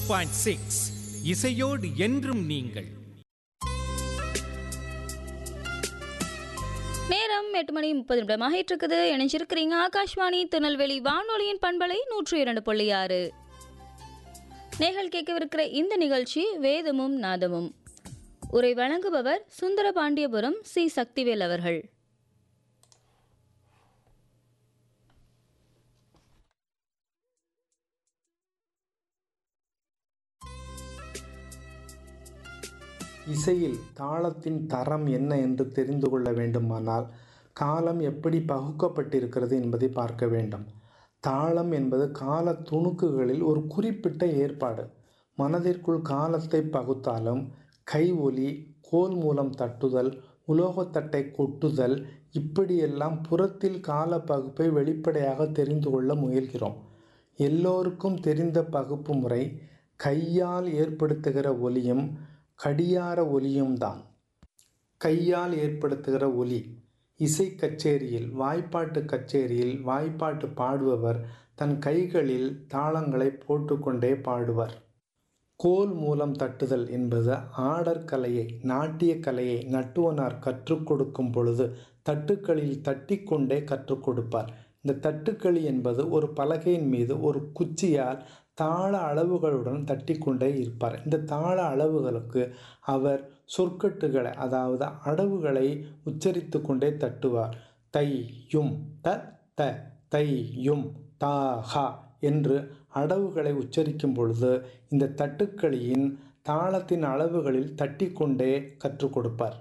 point six இசையோடு என்றும் நீங்கள் நேரம் எட்டு மணி முப்பது நிமிடமாக இருக்குது இணைஞ்சிருக்கிறீங்க ஆகாஷ்வாணி திருநெல்வேலி வானொலியின் பண்பலை நூற்றி இரண்டு புள்ளி ஆறு நேர்கள் கேட்கவிருக்கிற இந்த நிகழ்ச்சி வேதமும் நாதமும் உரை வழங்குபவர் சுந்தர பாண்டியபுரம் சி சக்திவேல் அவர்கள் இசையில் தாளத்தின் தரம் என்ன என்று தெரிந்து கொள்ள வேண்டுமானால் காலம் எப்படி பகுக்கப்பட்டிருக்கிறது என்பதை பார்க்க வேண்டும் தாளம் என்பது கால துணுக்குகளில் ஒரு குறிப்பிட்ட ஏற்பாடு மனதிற்குள் காலத்தை பகுத்தாலும் கை ஒலி கோல் மூலம் தட்டுதல் உலோகத்தட்டை கொட்டுதல் இப்படியெல்லாம் புறத்தில் கால பகுப்பை வெளிப்படையாக தெரிந்து கொள்ள முயல்கிறோம் எல்லோருக்கும் தெரிந்த பகுப்பு முறை கையால் ஏற்படுத்துகிற ஒலியும் கடியார ஒலியும் தான் கையால் ஏற்படுத்துகிற ஒலி இசை கச்சேரியில் வாய்ப்பாட்டு கச்சேரியில் வாய்ப்பாட்டு பாடுபவர் தன் கைகளில் தாளங்களை போட்டுக்கொண்டே பாடுவர் கோல் மூலம் தட்டுதல் என்பது ஆடற் கலையை நாட்டிய கலையை நட்டுவனார் கற்றுக் கொடுக்கும் பொழுது தட்டுக்களில் தட்டிக்கொண்டே கற்றுக் கொடுப்பார் இந்த தட்டுக்களி என்பது ஒரு பலகையின் மீது ஒரு குச்சியால் தாள அளவுகளுடன் தட்டிக்கொண்டே இருப்பார் இந்த தாள அளவுகளுக்கு அவர் சொற்கட்டுகளை அதாவது அடவுகளை உச்சரித்து கொண்டே தட்டுவார் தை யும் த த தை யும் தா ஹா என்று அடவுகளை உச்சரிக்கும் பொழுது இந்த தட்டுக்களியின் தாளத்தின் அளவுகளில் தட்டிக்கொண்டே கற்றுக் கொடுப்பார்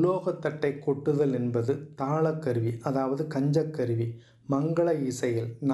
உலோகத்தட்டை கொட்டுதல் என்பது தாளக்கருவி அதாவது கஞ்சக்கருவி மங்கள இசையில்